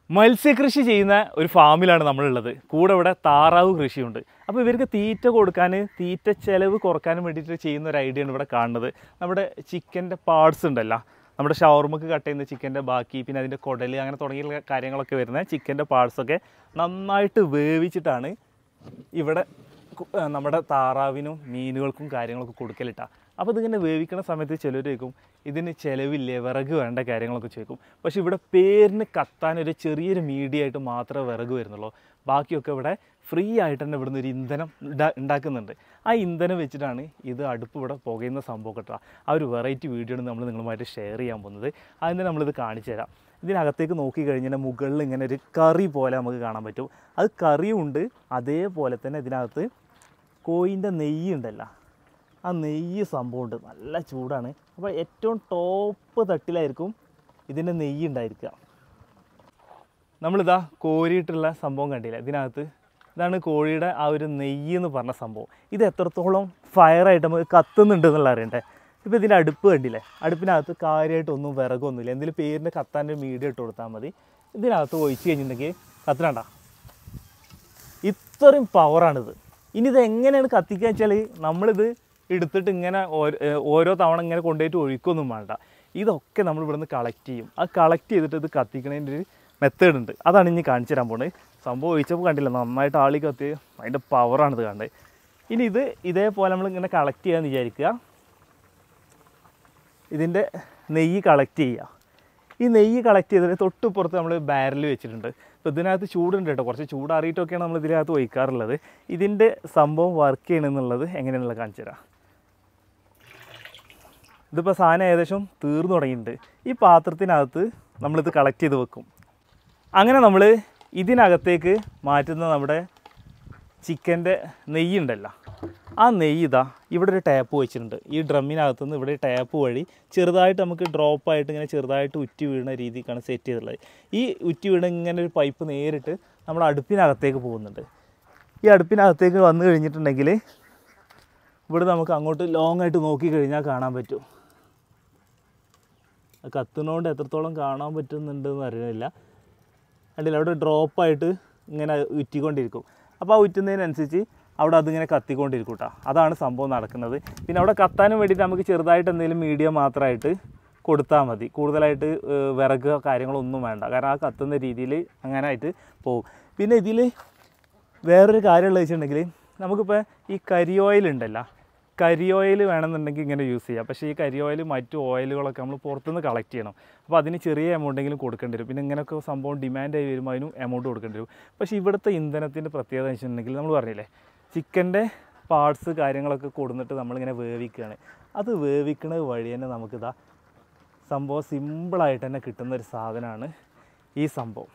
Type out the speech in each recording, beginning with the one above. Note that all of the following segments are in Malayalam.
മത്സ്യകൃഷി ചെയ്യുന്ന ഒരു ഫാമിലാണ് നമ്മളുള്ളത് കൂടെ ഇവിടെ താറാവ് കൃഷിയുണ്ട് അപ്പോൾ ഇവർക്ക് തീറ്റ കൊടുക്കാൻ തീറ്റ ചെലവ് കുറക്കാനും വേണ്ടിയിട്ട് ചെയ്യുന്ന ഒരു ഐഡിയ ആണ് ഇവിടെ കാണുന്നത് നമ്മുടെ ചിക്കൻ്റെ പാർട്സ് ഉണ്ടല്ലോ നമ്മുടെ ഷവർമക്ക് കട്ട് ചെയ്യുന്ന ചിക്കൻ്റെ ബാക്കി പിന്നെ അതിൻ്റെ കുടല് അങ്ങനെ തുടങ്ങിയ കാര്യങ്ങളൊക്കെ വരുന്ന ചിക്കൻ്റെ പാർട്സൊക്കെ നന്നായിട്ട് വേവിച്ചിട്ടാണ് ഇവിടെ കു- ആ, നമ്മുടെ താറാവിനും മീനുകൾക്കും കാര്യങ്ങളൊക്കെ കൊടുക്കലിട്ടാ അപ്പോൾ ഇതിങ്ങനെ വേവിക്കുന്ന സമയത്ത് ചിലർ ചോദിക്കും ഇതിന് ചിലവില്ലേ വിറക് വേണ്ട കാര്യങ്ങളൊക്കെ ചോദിക്കും പക്ഷേ ഇവിടെ പേരിന് കത്താൻ ഒരു ചെറിയൊരു മീഡിയ ആയിട്ട് മാത്രമേ വിറക് വരുന്നുള്ളൂ ബാക്കിയൊക്കെ ഇവിടെ ഫ്രീ ആയിട്ട് തന്നെ ഇവിടുന്ന് ഒരു ഇന്ധനം ഉണ്ടാ- ഉണ്ടാക്കുന്നുണ്ട് ആ ഇന്ധനം വെച്ചിട്ടാണ് ഇത് അടുപ്പ് ഇവിടെ പുകയുന്ന സംഭവം കേട്ടോ ആ ഒരു വെറൈറ്റി വീഡിയോ ആണ് നമ്മൾ നിങ്ങളുമായിട്ട് ഷെയർ ചെയ്യാൻ പോകുന്നത് അതിന് നമ്മളിത് കാണിച്ചു തരാം ഇതിനകത്തേക്ക് നോക്കി കഴിഞ്ഞാൽ മുകളിൽ ഇങ്ങനെ ഒരു കറി പോലെ നമുക്ക് കാണാൻ പറ്റും അത് കറിയുണ്ട് അതേപോലെ തന്നെ ഇതിനകത്ത് കോയിൻ്റെ നെയ്യ് ഉണ്ടല്ലോ ആ നെയ്യ് സംഭവമുണ്ട് നല്ല ചൂടാണ് അപ്പോൾ ഏറ്റവും ടോപ്പ് തട്ടിലായിരിക്കും ഇതിൻ്റെ നെയ്യ് ഉണ്ടായിരിക്കുക നമ്മളിതാ കോരിയിട്ടുള്ള സംഭവം കണ്ടില്ല ഇതിനകത്ത് ഇതാണ് കോഴിയുടെ ആ ഒരു നെയ്യ് എന്ന് പറഞ്ഞ സംഭവം ഇത് എത്രത്തോളം ഫയറായിട്ട് നമുക്ക് കത്തുന്നുണ്ട് എന്നുള്ള അറിയണ്ടേ ഇപ്പോൾ ഇതിൻ്റെ അടുപ്പ് കണ്ടില്ലേ അടുപ്പിനകത്ത് കാര്യമായിട്ടൊന്നും വിറകൊന്നുമില്ല എന്തെങ്കിലും പേരിൻ്റെ കത്താൻ്റെ മീഡിയ ഇട്ട് കൊടുത്താൽ മതി ഇതിനകത്ത് ഒഴിച്ച് കഴിഞ്ഞിട്ടുണ്ടെങ്കിൽ കത്തണണ്ട ഇത്രയും പവറാണിത് ഇനി ഇത് എങ്ങനെയാണ് കത്തിക്കുക വെച്ചാൽ നമ്മളിത് എടുത്തിട്ട് ഇങ്ങനെ ഓരോ ഏർ ഓരോ തവണ ഇങ്ങനെ കൊണ്ടുപോയിട്ട് ഒഴിക്കൊന്നും വേണ്ട ഇതൊക്കെ നമ്മൾ ഇവിടുന്ന് കളക്ട് ചെയ്യും ആ കളക്ട് ചെയ്തിട്ട് ഇത് കത്തിക്കണതിൻ്റെ ഒരു മെത്തേഡ് ഉണ്ട് അതാണ് ഇനി കാണിച്ചു തരാൻ പോകുന്നത് സംഭവം ഒഴിച്ചപ്പോൾ കണ്ടില്ല നന്നായിട്ട് ആളി കത്തി അതിൻ്റെ പവറാണിത് കണ്ടത് ഇനി ഇത് ഇതേപോലെ നമ്മൾ ഇങ്ങനെ കളക്ട് ചെയ്യാമെന്ന് വിചാരിക്കുക ഇതിൻ്റെ നെയ്യ് കളക്ട് ചെയ്യുക ഈ നെയ്യ് കളക്ട് ചെയ്തിട്ട് തൊട്ടുപുറത്ത് നമ്മൾ ബാരൽ വെച്ചിട്ടുണ്ട് അപ്പോൾ ഇതിനകത്ത് ചൂടുണ്ട് കേട്ടോ കുറച്ച് ചൂടാറിയിട്ടൊക്കെയാണ് നമ്മൾ ഇതിനകത്ത് ഒഴിക്കാറുള്ളത് ഇതിൻ്റെ സംഭവം വർക്ക് ചെയ്യണമെന്നുള്ളത് എങ്ങനെയാണെന്നുള്ളത് കാണിച്ചു തരാം ഇതിപ്പോൾ സാധനം ഏകദേശം തീർന്നു തുടങ്ങിയിട്ടുണ്ട് ഈ പാത്രത്തിനകത്ത് നമ്മളിത് കളക്ട് ചെയ്ത് വെക്കും അങ്ങനെ നമ്മൾ ഇതിനകത്തേക്ക് മാറ്റുന്ന നമ്മുടെ ചിക്കൻ്റെ നെയ്യുണ്ടല്ലോ ആ നെയ്യ് ഇതാ ഇവിടെ ഒരു ടാപ്പ് വെച്ചിട്ടുണ്ട് ഈ ഡ്രമ്മിനകത്ത് നിന്ന് ഇവിടെ ടാപ്പ് വഴി ചെറുതായിട്ട് നമുക്ക് ഡ്രോപ്പായിട്ട് ഇങ്ങനെ ചെറുതായിട്ട് ഉറ്റി വീഴുന്ന രീതിക്കാണ് സെറ്റ് ചെയ്തിട്ടുള്ളത് ഈ ഉറ്റി വീണ ഇങ്ങനെ ഒരു പൈപ്പ് നേരിട്ട് നമ്മുടെ അടുപ്പിനകത്തേക്ക് പോകുന്നുണ്ട് ഈ അടുപ്പിനകത്തേക്ക് വന്നു കഴിഞ്ഞിട്ടുണ്ടെങ്കിൽ ഇവിടെ നമുക്ക് അങ്ങോട്ട് ലോങ് ആയിട്ട് നോക്കി കഴിഞ്ഞാൽ കാണാൻ പറ്റും അത് കത്തുന്നതുകൊണ്ട് എത്രത്തോളം കാണാൻ പറ്റുന്നുണ്ടെന്ന് അറിയില്ല കണ്ടില്ല അവിടെ ഡ്രോപ്പായിട്ട് ഇങ്ങനെ ഉറ്റിക്കൊണ്ടിരിക്കും അപ്പോൾ ആ ഉറ്റുന്നതിനനുസരിച്ച് അവിടെ അതിങ്ങനെ കത്തിക്കൊണ്ടിരിക്കും കേട്ടോ അതാണ് സംഭവം നടക്കുന്നത് പിന്നെ അവിടെ കത്താനും വേണ്ടിയിട്ട് നമുക്ക് ചെറുതായിട്ട് എന്തെങ്കിലും മീഡിയ മാത്രമായിട്ട് കൊടുത്താൽ മതി കൂടുതലായിട്ട് ഏഹ്, വിറക് കാര്യങ്ങളൊന്നും വേണ്ട കാരണം ആ കത്തുന്ന രീതിയിൽ അങ്ങനെ ആയിട്ട് പോകും പിന്നെ ഇതിൽ വേറൊരു കാര്യമുള്ളത് വെച്ചിട്ടുണ്ടെങ്കിൽ നമുക്കിപ്പോൾ ഈ കരി ഓയിൽ ഉണ്ടല്ലോ കരി ഓയിൽ വേണമെന്നുണ്ടെങ്കിൽ ഇങ്ങനെ യൂസ് ചെയ്യാം പക്ഷേ ഈ കരി ഓയിൽ മറ്റു ഓയിലുകളൊക്കെ നമ്മൾ പുറത്തുനിന്ന് കളക്ട് ചെയ്യണം അപ്പോൾ അതിന് ചെറിയ എമൗണ്ടെങ്കിലും കൊടുക്കേണ്ടി വരും പിന്നെ ഇങ്ങനെയൊക്കെ സംഭവം ഡിമാൻഡ് ആയി വരുമ്പോൾ അതിനും എമൗണ്ട് കൊടുക്കേണ്ടി വരും പക്ഷേ ഇവിടുത്തെ ഇന്ധനത്തിൻ്റെ പ്രത്യേകത എന്ന് വെച്ചിട്ടുണ്ടെങ്കിൽ നമ്മൾ പറഞ്ഞില്ലേ ചിക്കൻ്റെ പാർട്സ് കാര്യങ്ങളൊക്കെ കൊടുന്നിട്ട് നമ്മളിങ്ങനെ വേവിക്കുകയാണ് അത് വേവിക്കുന്നത് വഴി തന്നെ നമുക്കിതാ സംഭവം സിമ്പിളായിട്ട് തന്നെ കിട്ടുന്ന ഒരു സാധനമാണ് ഈ സംഭവം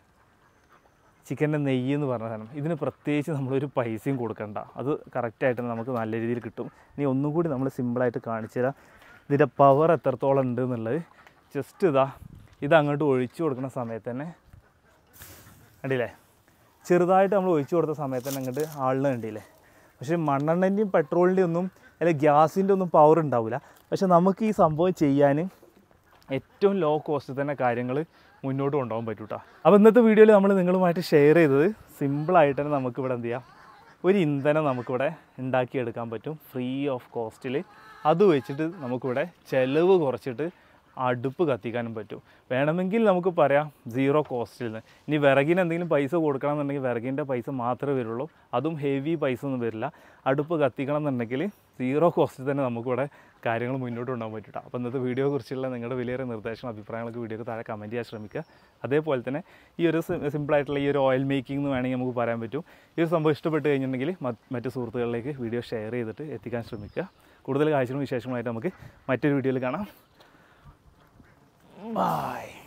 ചിക്കൻ്റെ നെയ്യ് എന്ന് പറഞ്ഞ സാധനം ഇതിന് പ്രത്യേകിച്ച് നമ്മളൊരു പൈസയും കൊടുക്കണ്ട അത് കറക്റ്റായിട്ട് നമുക്ക് നല്ല രീതിയിൽ കിട്ടും ഇനി ഒന്നും കൂടി നമ്മൾ സിമ്പിളായിട്ട് കാണിച്ചു തരാം ഇതിൻ്റെ പവർ എത്രത്തോളം ഉണ്ട് എന്നുള്ളത് ജസ്റ്റ് ഇതാ ഇത് അങ്ങോട്ട് ഒഴിച്ചു കൊടുക്കുന്ന സമയത്ത് തന്നെ കണ്ടില്ലേ ചെറുതായിട്ട് നമ്മൾ ഒഴിച്ചു കൊടുത്ത സമയത്ത് തന്നെ അങ്ങോട്ട് ആളിന് കണ്ടില്ലേ പക്ഷേ മണ്ണെണ്ണൻ്റെയും പെട്രോളിൻ്റെയും ഒന്നും അല്ലെങ്കിൽ ഗ്യാസിൻ്റെ ഒന്നും പവർ ഉണ്ടാവില്ല പക്ഷെ നമുക്ക് ഈ സംഭവം ചെയ്യാൻ ഏറ്റവും ലോ കോസ്റ്റ് തന്നെ കാര്യങ്ങൾ മുന്നോട്ട് കൊണ്ടുപോകാൻ പറ്റും കേട്ടോ അപ്പോൾ ഇന്നത്തെ വീഡിയോയിൽ നമ്മൾ നിങ്ങളുമായിട്ട് ഷെയർ ചെയ്തത് സിമ്പിളായിട്ട് തന്നെ നമുക്കിവിടെ എന്ത് ചെയ്യാം ഒരു ഇന്ധനം നമുക്കിവിടെ ഉണ്ടാക്കിയെടുക്കാൻ പറ്റും ഫ്രീ ഓഫ് കോസ്റ്റിൽ അത് വെച്ചിട്ട് നമുക്കിവിടെ ചിലവ് കുറച്ചിട്ട് അടുപ്പ് കത്തിക്കാനും പറ്റും വേണമെങ്കിൽ നമുക്ക് പറയാം സീറോ കോസ്റ്റിൽ നിന്ന് ഇനി വിറകിന് എന്തെങ്കിലും പൈസ കൊടുക്കണം എന്നുണ്ടെങ്കിൽ വിറകിൻ്റെ പൈസ മാത്രമേ വരുള്ളൂ അതും ഹെവി പൈസ ഒന്നും വരില്ല അടുപ്പ് കത്തിക്കണം എന്നുണ്ടെങ്കിൽ സീറോ കോസ്റ്റിൽ തന്നെ നമുക്കിവിടെ കാര്യങ്ങൾ മുന്നോട്ട് കൊണ്ടുപോകാൻ പറ്റും അപ്പോൾ ഇന്നത്തെ വീഡിയോയെ കുറിച്ചുള്ള നിങ്ങളുടെ വലിയൊരു നിർദ്ദേശം അഭിപ്രായങ്ങളൊക്കെ വീഡിയോക്ക് താഴെ കമൻറ്റ് ചെയ്യാൻ ശ്രമിക്കുക അതേപോലെ തന്നെ ഈ ഒരു സിമ്പിളായിട്ടുള്ള ഈ ഒരു ഓയിൽ മേക്കിംഗ് എന്ന് വേണമെങ്കിൽ നമുക്ക് പറയാൻ പറ്റും ഈ ഒരു സംഭവം ഇഷ്ടപ്പെട്ട് കഴിഞ്ഞിട്ടുണ്ടെങ്കിൽ മറ്റ് മറ്റ് സുഹൃത്തുക്കളിലേക്ക് വീഡിയോ ഷെയർ ചെയ്തിട്ട് എത്തിക്കാൻ ശ്രമിക്കുക കൂടുതൽ കാഴ്ചകളും വിശേഷങ്ങളായിട്ട് നമുക്ക് മറ്റൊരു വീഡിയോയിൽ കാണാം ബൈ